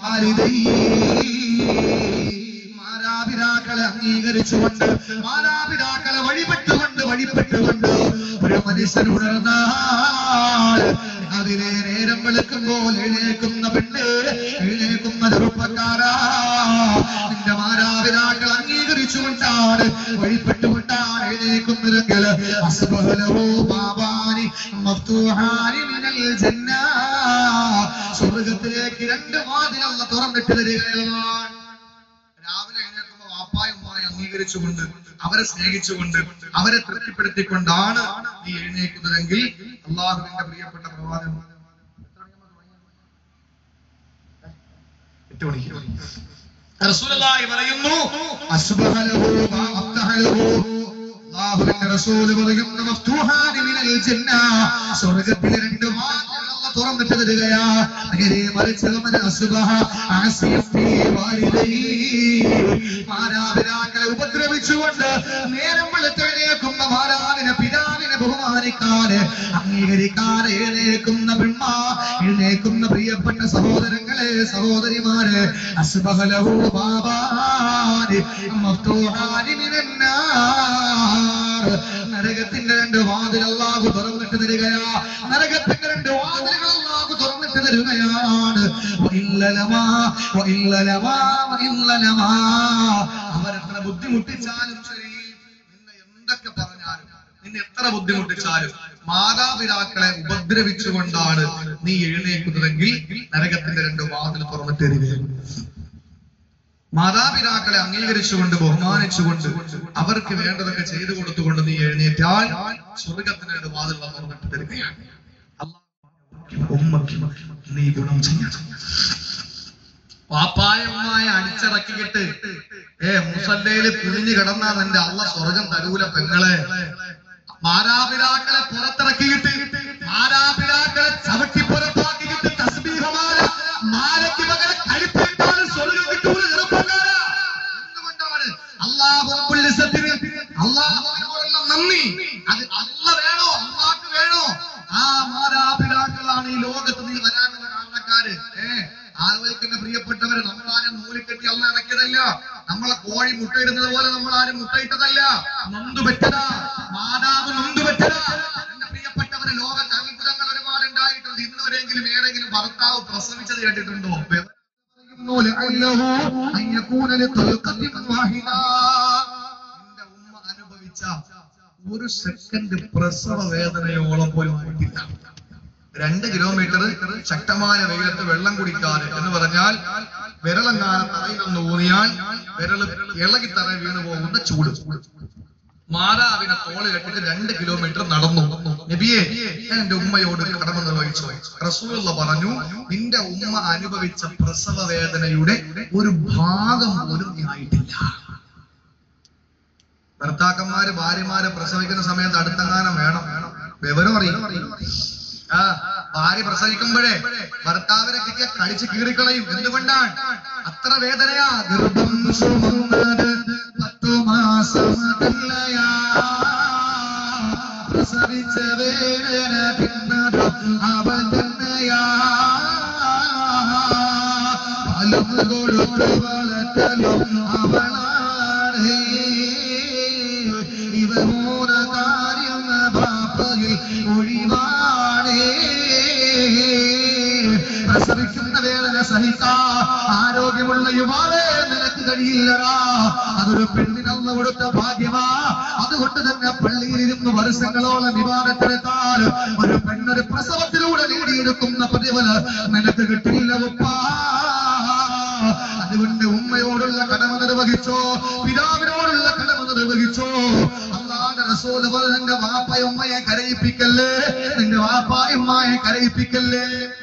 മാതാപിതാക്കളെ അംഗീകരിച്ചുകൊണ്ട് മാതാപിതാക്കളെ വഴിപ്പെട്ടുകൊണ്ട് വഴിപ്പെട്ടുകൊണ്ട് ഒരു മനുഷ്യൻ ഉണർന്നാൽ അതിനെ നേരം വെളുക്കുമ്പോൾ എഴുന്നേക്കുന്ന പെണ്ണ് എഴുന്നേക്കുന്ന ചെറുപ്പക്കാരാ നിന്റെ മാതാപിതാക്കൾ അംഗീകരിച്ചുകൊണ്ടാണ് വഴിപ്പെട്ടുകൊണ്ടാണ് എഴുന്നേക്കുന്നതെങ്കിൽ അസ്ബഹലഹു ബാബാനി മഫ്തൂഹാനി മിനൽ ജന്ന സ്വർഗത്തിലേക്ക് രണ്ട് വാതിലല്ല തുറന്നിട്ട് തരികയാണ് രാവിലെ എഴുന്നേൽക്കുമ്പോൾ വാപ്പായും ഉമ്മായും അംഗീകരിച്ചുകൊണ്ട് അവരെ സ്നേഹിച്ചുകൊണ്ട് അവരെ തൃപ്തിപ്പെടുത്തിക്കൊണ്ടാണ് നീ എഴുന്നേൽക്കുന്നതെങ്കിൽ അള്ളാഹുവിന്റെ പ്രിയപ്പെട്ട പ്രവാചകൻ എട്ട് മണിക്ക് റസൂലുള്ളാഹി പറയുന്നു അസ്ബഹലഹു മാ അഫ്തഹലഹു അല്ലാഹുവിന്റെ റസൂൽ പറയുന്നു മഫ്തൂഹാനി മിനൽ ജന്ന സ്വർഗ്ഗത്തിലെ രണ്ട് വാതിലുകൾ അല്ലാഹ് തുറന്നിട്ട് തരികയാ അങ്ങനെ മറിച്ച് അവൻ അസ്ബഹ ആസിയം ഫീ വാലിദൈ മാതാപിതാക്കളെ ഉപദ്രവിച്ചുകൊണ്ട് നേരം വെളുത്തെഴുന്നേൽക്കുന്ന മാതാവിനെ പിതാവിനെ ബഹുമാനിക്കാതെ അംഗീകരിക്കാതെ എഴുന്നേൽക്കുന്ന പെൺമ എഴുന്നേൽക്കുന്ന പ്രിയപ്പെട്ട സഹോദരങ്ങളെ സഹോദരിമാരെ അസ്ബഹലഹു ബാബാനി മഫ്തൂഹാനി മിനന്നാർ നരകത്തിന്റെ രണ്ട് വാതിൽ അല്ലാഹു തുറന്നിട്ട് തരികയാ നരകത്തിന്റെ രണ്ട് വാതിലുകൾ അല്ലാഹു തുറന്നിട്ട് തരികയാണ് വഇല്ലലമാ വഇല്ലലമാ വഇല്ലലമാ അവരെത്ര ബുദ്ധിമുട്ടിച്ചാലും ശരി നിന്നെ എന്തൊക്കെ പറഞ്ഞാലും നിന്നെ എത്ര ബുദ്ധിമുട്ടിച്ചാലും മാതാപിതാക്കളെ ഉപദ്രവിച്ചുകൊണ്ടാണ് നീ എഴുന്നേൽക്കുന്നതെങ്കിൽ നരകത്തിന്റെ രണ്ട് വാതിൽ തുറന്നിട്ട് തരികയാണ് മാതാപിതാക്കളെ അംഗീകരിച്ചുകൊണ്ട് ബഹുമാനിച്ചുകൊണ്ട് അവർക്ക് വേണ്ടതൊക്കെ ചെയ്തു കൊടുത്തുകൊണ്ട് നീ എഴുന്നേറ്റാൽ സ്വർഗത്തിന്റെ രണ്ട് വാതിൽ തുറന്നിട്ട് തരികയാണ് അല്ലാഹ് ഉമ്മയ്ക്ക് നീ ഗുണം ചെയ്യണം പാപ്പായമ്മായ അടിച്ചിറക്കിയിട്ട് ഏ മുസല്ലയില് കുനിഞ്ഞു കിടന്നാ നിന്റെ അള്ള സ്വർഗം തരൂല പെങ്ങളെ മാതാപിതാക്കളെ പുറത്തിറക്കിയിട്ട് മാതാപിതാക്കളെ ചവിട്ടി പുറത്താക്കിയിട്ട് തസ്ബീഹമാല മാലയ്ക്ക് പകരം കഴിപ്പിട്ടാലും സ്വർഗം കിട്ടൂല ചെറുപ്പക്കാരാ എന്തുകൊണ്ടാണ് അള്ളാഹു റബ്ബുൽ ഇസ്സത്തിന് അള്ളാഹുവിനോടുള്ള നന്ദി അത് അല്ല വേണോ അള്ളാഹ്ക്ക് വേണോ ആ മാതാപിതാക്കളാണ് ഈ ലോകത്ത് നീ വരാനുള്ള കാരണക്കാര് ഏ ആലോചിക്കുന്ന പ്രിയപ്പെട്ടവര് നമ്മളാരും നൂലിക്കെട്ടി അല്ല ഇറക്കിയതല്ല നമ്മളെ കോഴി മുട്ടയിടുന്നത് പോലെ നമ്മൾ ആരും മുട്ടയിട്ടതല്ല നൊന്തു പറ്റതാ മാതാവ് നൊന്തു പറ്റതാ എന്റെ പ്രിയപ്പെട്ടവര് ലോകത്ത് അത്ഭുതങ്ങൾ ഒരുപാട് ഉണ്ടായിട്ടുണ്ട് ഇന്ന് വരെയെങ്കിലും ഏതെങ്കിലും ഭർത്താവ് പ്രസവിച്ചത് കേട്ടിട്ടുണ്ടോ പറയുന്നു, ലഅല്ലഹു അൻ യകൂന ലിതൽഖത്തിൻ വാഹിദ. നിന്റെ ഉമ്മ അനുഭവിച്ച ഒരു സെക്കൻഡ് പ്രസവ വേദനയോളം പോലും ആയിട്ടില്ല രണ്ട് കിലോമീറ്റർ ശക്തമായ വെയിലത്ത് വെള്ളം കുടിക്കാതെ എന്ന് പറഞ്ഞാൽ വിരളങ്ങാനം തറയിലൊന്ന് ഊന്നിയാൽ വിരൽ ഇളകി തറ വീണു പോകുന്ന ചൂട് മാതാവിനെ തോള് കെട്ടിട്ട് രണ്ട് കിലോമീറ്റർ നടന്നു നബിയെ ഞാൻ എന്റെ ഉമ്മയോട് ഒരു കടമ നിർവഹിച്ചു റസൂലുള്ള പറഞ്ഞു നിന്റെ ഉമ്മ അനുഭവിച്ച പ്രസവ വേദനയുടെ ഒരു ഭാഗം പോലും നീ ആയിട്ടില്ല ഭർത്താക്കന്മാര് ഭാര്യമാരെ പ്രസവിക്കുന്ന സമയത്ത് അടുത്തെങ്ങാനും വേണം വിവരം അറിയും ആ ഭാര്യ പ്രസവിക്കുമ്പോഴേ ഭർത്താവിനെ കിട്ടിയ കടിച്ച് കീറിക്കളയും എന്തുകൊണ്ടാണ് അത്ര വേദനയാ ഗർഭം സുമന്നത് പത്തു മാസം തന്നെയാ പ്രസവിച്ച വേദന പിന്നത് അവൻ തന്നെയാ പാലും കൊടുത്ത് വളർത്തലും അവളാണ് ഇവ മൂന്ന് കാര്യം ബാപ്പയിൽ ഒഴിവാണേ പ്രസവിക്കുന്ന വേദന സഹിക്കാ ആരോഗ്യമുള്ള യുവാവേ നിനക്ക് കഴിയില്ലടാ അതൊരു പെണ്ണിനല്ല കൊടുത്ത ഭാഗ്യമാ അതുകൊണ്ട് തന്നെ പള്ളിയിലിരുന്ന് വർഷങ്ങളോളം വിവാദത്തിലെത്താൻ ഒരു പെണ്ണൊരു പ്രസവത്തിലൂടെ നേടിയെടുക്കുന്ന പ്രതിഫല നിനക്ക് കിട്ടില്ല ഉപ്പാ അതുകൊണ്ട് ഉമ്മയോടുള്ള കടമ നിർവഹിച്ചോ പിതാവിനോടുള്ള കടമ നിർവഹിച്ചോ അള്ളാന്റെ റസൂല് പോലെ നിന്റെ വാപ്പയുമ്മയെ കരയിപ്പിക്കല്ലേ നിന്റെ വാപ്പായുമ്മയെ കരയിപ്പിക്കല്ലേ